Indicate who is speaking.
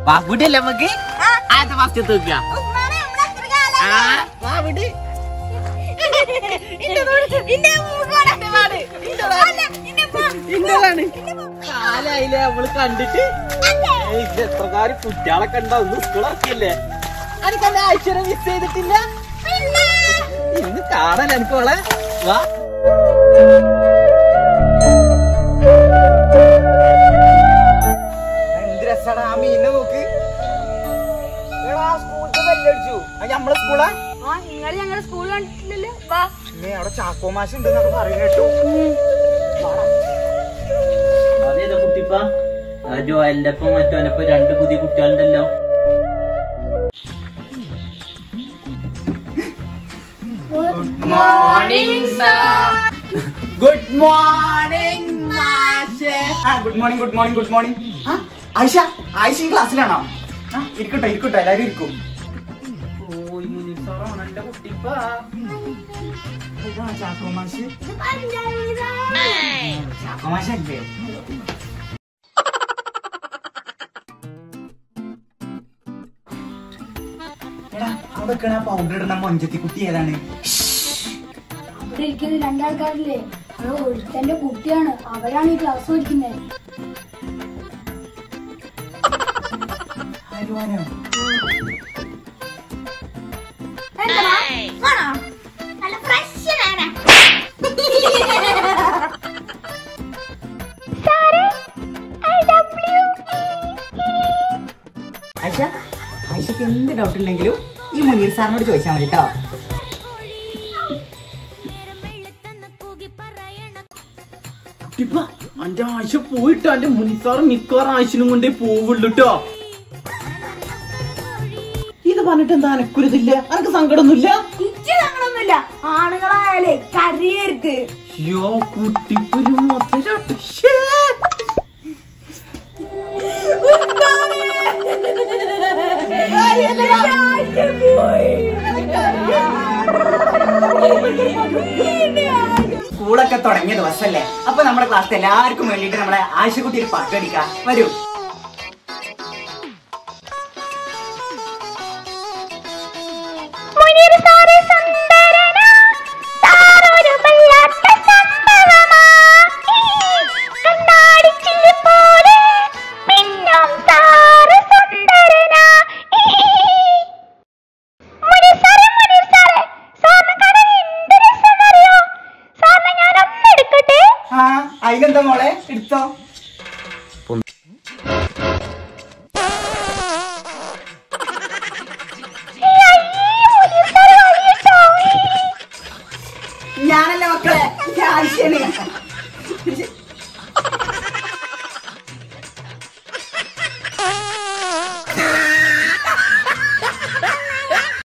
Speaker 1: വാ വിടല്ലേ നമുക്ക് അത് ഫസ്റ്റ് തൂക്കുക
Speaker 2: ഉസ്മാനെ, നമ്മളെത്ര കാലം
Speaker 1: ആ വാ വിട് ഇന്നലാണ് കാലായില്ലേ നമ്മള് കണ്ടിട്ട് ഏയ്, ഇത് എത്ര കാര്യം കുട്ടികളൊക്കെ ഉണ്ടാവും സ്കൂളൊക്കെയല്ലേ എനിക്ക് എന്റെ ആഴ്ച മിസ് ചെയ്തിട്ടില്ല ഇന്ന് കാണാൻ എനിക്ക് മോളെ വാ എന്ത് രസാണ് ആ മീനെ നോക്ക് എടാ, ആ സ്കൂളിലത്തെ ബെല്ലടിച്ചു അത് നമ്മളെ സ്കൂളാ
Speaker 2: ആ നിങ്ങൾ ഞങ്ങളുടെ സ്കൂൾ കണ്ടിട്ടില്ലല്ലോ വാ
Speaker 1: പിന്നെ അവിടെ ചാക്കോ മാഷ് ഉണ്ട് എന്നൊക്കെ പറയുന്ന കേട്ടു
Speaker 3: അതേതാ കുട്ടിപ്പ ആ ജോയലിന്റെ ഒപ്പം മറ്റോനൊപ്പം രണ്ട് പുതിയ കുട്ടികളുണ്ടല്ലോ
Speaker 1: ഗുഡ് മോർണിംഗ് മാഷേ good morning good morning good morning Ayesha Ayesha ഈ ക്ലാസ്സിലാണോ ആ, ഇരിക്കട്ടെ ഇരിക്കട്ടെ എല്ലാരും ഇരിക്കും ഓ യൂണിഫോമാണല്ലോ കുട്ടിപ്പ ഇതാ ചാക്കോ മാഷ് ചാക്കോ മാഷല്ലേ എടാ അവിടെ പൗഡർ ഇടുന്ന മൊഞ്ചത്തി കുട്ടി ഏതാണ്
Speaker 4: അവിടെ ഇരിക്കുന്ന രണ്ടാൾക്കാരില്ലേ അത് ഒരുത്തന്റെ കുട്ടിയാണ് അവരാണ് ഈ ക്ലാസ് പഠിക്കുന്നത്
Speaker 1: ആരുവാനോ
Speaker 2: നല്ല ഫ്രഷ് വേണം
Speaker 1: ആയിഷ ആയിഷക്ക് എന്ത് ഡൗട്ട് ഉണ്ടെങ്കിലും ഈ മുനീർ സാറിനോട് ചോദിച്ചാൽ മതി കേട്ടോ
Speaker 3: അന്റെ ആഴ്ച പോയിട്ട് അന്റെ മുനിസാറ് മിക്കവാറും ആഴ്ചനും കൊണ്ടേ പോവുള്ളൂ ട്ടോ ഇത് പറഞ്ഞിട്ട് എന്താ അനക്കുരുതില്ല അനക്ക് സങ്കടമൊന്നുമില്ല
Speaker 2: ഇച്ച് ഞങ്ങളൊന്നുമില്ല ആണുങ്ങളായാലേ കറിയരുത്
Speaker 3: യോ കുട്ടിപ്പൊരു മൊത്തം
Speaker 1: സ്കൂളൊക്കെ തുടങ്ങിയ ദിവസല്ലേ അപ്പൊ നമ്മുടെ ക്ലാസ്സിൽ എല്ലാവർക്കും വേണ്ടിയിട്ട് നമ്മുടെ ആയിഷക്കുട്ടി ഒരു പാട്ട് അടിക്കാം വരൂ ആ അതിലെന്താ മോളെ എടുത്തോ ഞാനല്ലേ മക്കളെ ഞാൻ ആയിഷയാണ്